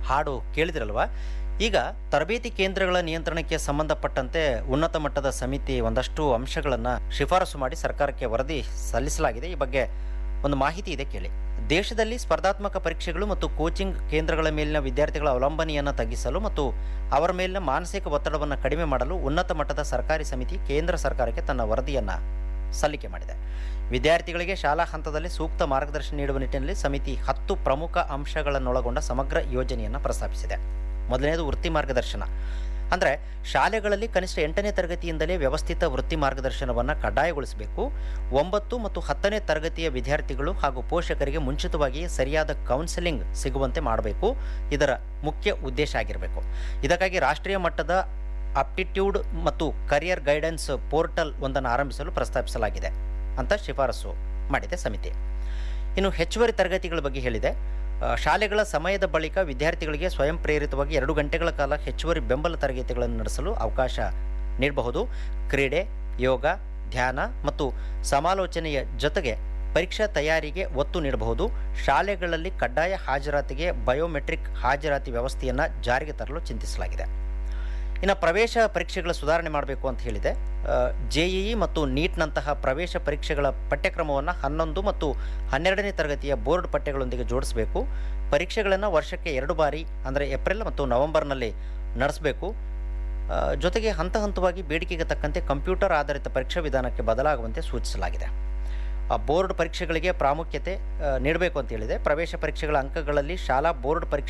ಹಾಡು ಕೇಳಿದ್ರಲ್ವ ಈಗ ತರಬೇತಿ ಕೇಂದ್ರಗಳ ನಿಯಂತ್ರಣಕ್ಕೆ ಸಂಬಂಧಪಟ್ಟಂತೆ ಉನ್ನತ ಮಟ್ಟದ ಸಮಿತಿ ಒಂದಷ್ಟು ಅಂಶಗಳನ್ನು ಶಿಫಾರಸು ಮಾಡಿ ಸರ್ಕಾರಕ್ಕೆ ವರದಿ ಸಲ್ಲಿಸಲಾಗಿದೆ ಈ ಬಗ್ಗೆ ಒಂದು ಮಾಹಿತಿ ಇದೆ ಕೇಳಿ ದೇಶದಲ್ಲಿ ಸ್ಪರ್ಧಾತ್ಮಕ ಪರೀಕ್ಷೆಗಳು ಮತ್ತು ಕೋಚಿಂಗ್ ಕೇಂದ್ರಗಳ ಮೇಲಿನ ವಿದ್ಯಾರ್ಥಿಗಳ ಅವಲಂಬನೆಯನ್ನು ತಗ್ಗಿಸಲು ಮತ್ತು ಅವರ ಮೇಲಿನ ಮಾನಸಿಕ ಒತ್ತಡವನ್ನು ಕಡಿಮೆ ಮಾಡಲು ಉನ್ನತ ಮಟ್ಟದ ಸರ್ಕಾರಿ ಸಮಿತಿ ಕೇಂದ್ರ ಸರ್ಕಾರಕ್ಕೆ ತನ್ನ ವರದಿಯನ್ನು ಸಲ್ಲಿಕೆ ಮಾಡಿದೆ ವಿದ್ಯಾರ್ಥಿಗಳಿಗೆ ಶಾಲಾ ಹಂತದಲ್ಲಿ ಸೂಕ್ತ ಮಾರ್ಗದರ್ಶನ ನೀಡುವ ನಿಟ್ಟಿನಲ್ಲಿ ಸಮಿತಿ ಹತ್ತು ಪ್ರಮುಖ ಅಂಶಗಳನ್ನೊಳಗೊಂಡ ಸಮಗ್ರ ಯೋಜನೆಯನ್ನು ಪ್ರಸ್ತಾಪಿಸಿದೆ ಮೊದಲನೇದು ವೃತ್ತಿ ಮಾರ್ಗದರ್ಶನ ಅಂದರೆ ಶಾಲೆಗಳಲ್ಲಿ ಕನಿಷ್ಠ ಎಂಟನೇ ತರಗತಿಯಿಂದಲೇ ವ್ಯವಸ್ಥಿತ ವೃತ್ತಿ ಮಾರ್ಗದರ್ಶನವನ್ನು ಕಡ್ಡಾಯಗೊಳಿಸಬೇಕು ಒಂಬತ್ತು ಮತ್ತು ಹತ್ತನೇ ತರಗತಿಯ ವಿದ್ಯಾರ್ಥಿಗಳು ಹಾಗೂ ಪೋಷಕರಿಗೆ ಮುಂಚಿತವಾಗಿಯೇ ಸರಿಯಾದ ಕೌನ್ಸೆಲಿಂಗ್ ಸಿಗುವಂತೆ ಮಾಡಬೇಕು ಇದರ ಮುಖ್ಯ ಉದ್ದೇಶ ಆಗಿರಬೇಕು ಇದಕ್ಕಾಗಿ ರಾಷ್ಟ್ರೀಯ ಮಟ್ಟದ ಅಪ್ಟಿಟ್ಯೂಡ್ ಮತ್ತು ಕರಿಯರ್ ಗೈಡೆನ್ಸ್ ಪೋರ್ಟಲ್ ಒಂದನ್ನು ಆರಂಭಿಸಲು ಪ್ರಸ್ತಾಪಿಸಲಾಗಿದೆ ಅಂತ ಶಿಫಾರಸು ಮಾಡಿದೆ ಸಮಿತಿ ಇನ್ನು ಹೆಚ್ಚುವರಿ ತರಗತಿಗಳ ಬಗ್ಗೆ ಹೇಳಿದೆ ಆ, ಶಾಲೆಗಳ ಸಮಯದ ಬಳಿಕ ವಿದ್ಯಾರ್ಥಿಗಳಿಗೆ ಸ್ವಯಂ ಪ್ರೇರಿತವಾಗಿ ಎರಡು ಗಂಟೆಗಳ ಕಾಲ ಹೆಚ್ಚುವರಿ ಬೆಂಬಲ ತರಗತಿಗಳನ್ನು ನಡೆಸಲು ಅವಕಾಶ ನೀಡಬಹುದು ಕ್ರೀಡೆ ಯೋಗ ಧ್ಯಾನ ಮತ್ತು ಸಮಾಲೋಚನೆಯ ಜೊತೆಗೆ ಪರೀಕ್ಷಾ ತಯಾರಿಗೆ ಒತ್ತು ನೀಡಬಹುದು ಶಾಲೆಗಳಲ್ಲಿ ಕಡ್ಡಾಯ ಹಾಜರಾತಿಗೆ ಬಯೋಮೆಟ್ರಿಕ್ ಹಾಜರಾತಿ ವ್ಯವಸ್ಥೆಯನ್ನು ಜಾರಿಗೆ ತರಲು ಚಿಂತಿಸಲಾಗಿದೆ ಇನ್ನು ಪ್ರವೇಶ ಪರೀಕ್ಷೆಗಳ ಸುಧಾರಣೆ ಮಾಡಬೇಕು ಅಂತ ಹೇಳಿದೆ ಜೆಇಇ ಮತ್ತು ನೀಟ್ನಂತಹ ಪ್ರವೇಶ ಪರೀಕ್ಷೆಗಳ ಪಠ್ಯಕ್ರಮವನ್ನು ಹನ್ನೊಂದು ಮತ್ತು ಹನ್ನೆರಡನೇ ತರಗತಿಯ ಬೋರ್ಡ್ ಪಠ್ಯಗಳೊಂದಿಗೆ ಜೋಡಿಸಬೇಕು ಪರೀಕ್ಷೆಗಳನ್ನು ವರ್ಷಕ್ಕೆ ಎರಡು ಬಾರಿ ಅಂದರೆ ಏಪ್ರಿಲ್ ಮತ್ತು ನವೆಂಬರ್ನಲ್ಲಿ ನಡೆಸಬೇಕು ಆ, ಜೊತೆಗೆ ಹಂತ ಹಂತವಾಗಿ ಬೇಡಿಕೆಗೆ ತಕ್ಕಂತೆ ಕಂಪ್ಯೂಟರ್ ಆಧಾರಿತ ಪರೀಕ್ಷಾ ವಿಧಾನಕ್ಕೆ ಬದಲಾಗುವಂತೆ ಸೂಚಿಸಲಾಗಿದೆ ಆ ಬೋರ್ಡ್ ಪರೀಕ್ಷೆಗಳಿಗೆ ಪ್ರಾಮುಖ್ಯತೆ ಆ, ನೀಡಬೇಕು ಅಂತ ಹೇಳಿದೆ ಪ್ರವೇಶ ಪರೀಕ್ಷೆಗಳ ಅಂಕಗಳಲ್ಲಿ ಶಾಲಾ ಬೋರ್ಡ್ ಪರೀಕ್ಷೆ